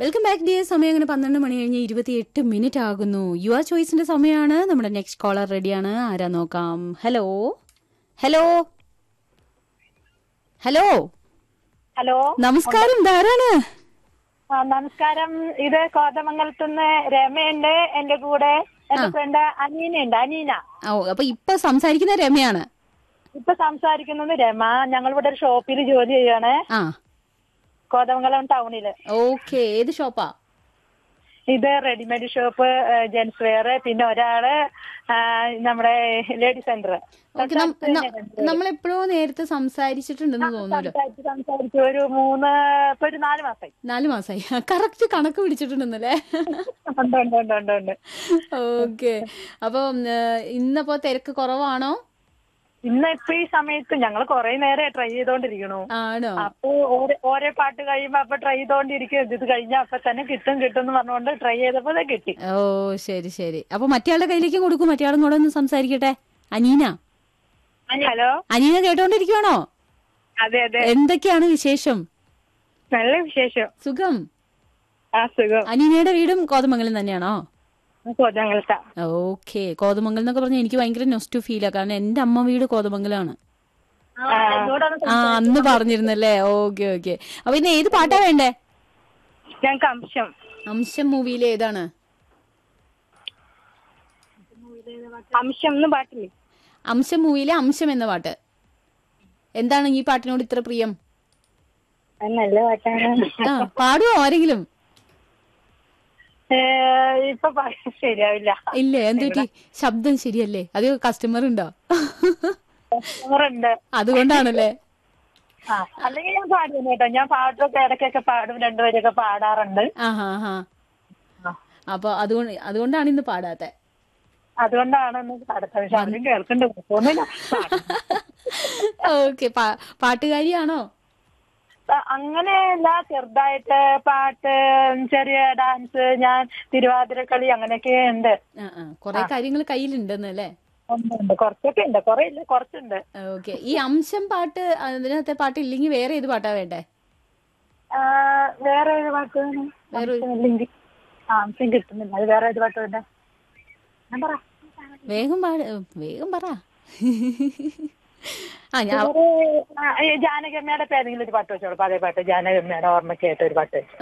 welcome back dear സമയം അങ്ങനെ പന്ത്രണ്ട് മണി കഴിഞ്ഞ് ഇരുപത്തിയെട്ട് മിനിറ്റ് ആകുന്നു യുവർ ചോയ്സിന്റെ സമയമാണ് നമ്മുടെ നെക്സ്റ്റ് കോളർ റെഡിയാണ് ആരാ നോക്കാം ഹലോ ഹലോ ഹലോ ഹലോ നമസ്കാരം ധാരാണ് ആ, നമസ്കാരം ഇത് കോതമംഗലത്തുനിന്ന് രമയുണ്ട് എന്റെ കൂടെ എന്റെ ഫ്രണ്ട് അനീനയുണ്ട് അനീന ഓ അപ്പൊ ഇപ്പൊ സംസാരിക്കുന്ന രമയാണ് ഇപ്പൊ സംസാരിക്കുന്നത് രമ ഞങ്ങളിവിടെ ഒരു ഷോപ്പിൽ ജോലി ചെയ്യാണ് ആ കോതമംഗലം ടൗണില് ഓക്കെ ഏത് ഷോപ്പാ ഇത് റെഡിമെയ്ഡ് ഷോപ്പ് ജെൻസ് വെയർ പിന്നെ ഒരാള് ആ, നമ്മുടെ ലേഡി സെന്റർ ഓക്കെ നമ്മളെപ്പോഴോ നേരത്തെ സംസാരിച്ചിട്ടുണ്ടെന്ന് തോന്നുന്നല്ലോ സംസാരിച്ച് സംസാരിച്ച് ഒരു മൂന്ന് ഇപ്പൊ ഒരു നാല് മാസമായി നാല് മാസമായി കറക്റ്റ് കണക്ക് പിടിച്ചിട്ടുണ്ടെന്നല്ലേ ഉണ്ട് ഉണ്ട് ഉണ്ട് ഉണ്ട് ഉണ്ട് ഓക്കെ അപ്പം ഏഹ്, ഇന്നപ്പോ തിരക്ക് കുറവാണോ ഇന്ന് ഇപ്പൊ ഈ സമയത്ത് ഞങ്ങൾ കുറെ നേരം ട്രൈ ചെയ്തോണ്ടിരിക്കണു ആണോ അപ്പൊ ഓരോ ഓരോ പാട്ട് കഴിയുമ്പോ അപ്പൊ ട്രൈ ചെയ്തോണ്ടിരിക്കും ഇത് കഴിഞ്ഞാ അപ്പൊ തന്നെ കിട്ടും കിട്ടും എന്ന് പറഞ്ഞുകൊണ്ട് ട്രൈ ചെയ്തപ്പോ ദേ കിട്ടി ഓ ശരി ശരി അപ്പൊ മറ്റേയാളുടെ കയ്യിലേക്കും കൊടുക്കും മറ്റേയാളും കൂടെ ഒന്ന് സംസാരിക്കട്ടെ അനീന ഹലോ അനീന കേട്ടോണ്ടിരിക്കുവാണോ അതെ അതെ എന്തൊക്കെയാണ് വിശേഷം നല്ല വിശേഷം സുഖം ആ സുഖം അനീനയുടെ വീടും കോതമംഗലം തന്നെയാണോ കൊതങ്ങളത്ത ഓക്കെ കോതമംഗലം എന്നൊക്കെ പറഞ്ഞാൽ എനിക്ക് ഭയങ്കര നൊസ്റ്റു ഫീലാ കാരണം എന്റെ അമ്മ വീട് കോതമംഗലാണ് ആ അന്ന് പറഞ്ഞിരുന്നല്ലേ ഓക്കെ ഓക്കെ അപ്പൊ ഇന്ന് ഏത് പാട്ടാ വേണ്ടേ ഞങ്ങൾക്ക് അംശം അംശം മൂവിയിലെ ഏതാണ് അംശം എന്ന് പാട്ടില്ലേ അംശം മൂവിയിലെ അംശം എന്ന പാട്ട് എന്താണ് ഈ പാട്ടിനോട് ഇത്ര പ്രിയം അത് നല്ല പാട്ടാണ് ആ പാടുവോ ആരെങ്കിലും ഏ, ഇപ്പൊ പാ- ശരിയാവില്ല ഇല്ലേ എന്തുപറ്റി ശബ്ദം ശരിയല്ലേ അത് കസ്റ്റമർ ഉണ്ടോ കസ്റ്റമറുണ്ട് അതുകൊണ്ടാണല്ലേ ആ അല്ലെങ്കിൽ ഞാൻ പാടുന്നു കേട്ടോ ഞാൻ പാട്ടൊക്കെ ഇടയ്ക്കൊക്കെ പാടും രണ്ടുപേരൊക്കെ പാടാറുണ്ട് ആ ഹാ ഹാ അപ്പൊ അതുകൊണ്ട് അതുകൊണ്ടാണ് ഇന്ന് പാടാത്തെ അതുകൊണ്ടാണ് ഒന്ന് പാടത്തത് പക്ഷെ അവരും കേൾക്കണ്ട കുഴപ്പമൊന്നുമില്ല ഓക്കെ പാട്ടുകാരിയാണോ ആ, അങ്ങനെയല്ല ചെറുതായിട്ട് പാട്ട് ചെറിയ ഡാൻസ് ഞാൻ തിരുവാതിരക്കളി അങ്ങനെയൊക്കെ ഉണ്ട് ആ ആ കുറെ കാര്യങ്ങൾ കയ്യിലുണ്ടെന്നല്ലേ ഉണ്ട്, ഉണ്ട് കുറച്ചൊക്കെ ഉണ്ട് കുറെ ഇല്ല കുറച്ചുണ്ട് ഓക്കെ ഈ അംശം പാട്ട് അതിനകത്തെ പാട്ട് ഇല്ലെങ്കിൽ വേറെ ഏത് പാട്ടാ വേണ്ടേ ആ, വേറെ ഏത് പാട്ട് വേറെ ഇല്ലെങ്കിൽ ആ അംശം കിട്ടുന്നില്ല അത് വേറെ ഏത് പാട്ട് വേണ്ട ഞാൻ പറ വേഗം പാട് വേഗം പറ ആ ഞാൻ വേറെ, ആ, ഈ ജാനകമ്മയുടെ ഇപ്പൊ ഏതെങ്കിലും ഒരു പാട്ട് വെച്ചോളൂ പഴയ പാട്ട് ജാനകമ്മയുടെ ഓർമ്മയ്ക്കായിട്ട് ഒരു പാട്ട് വെച്ചു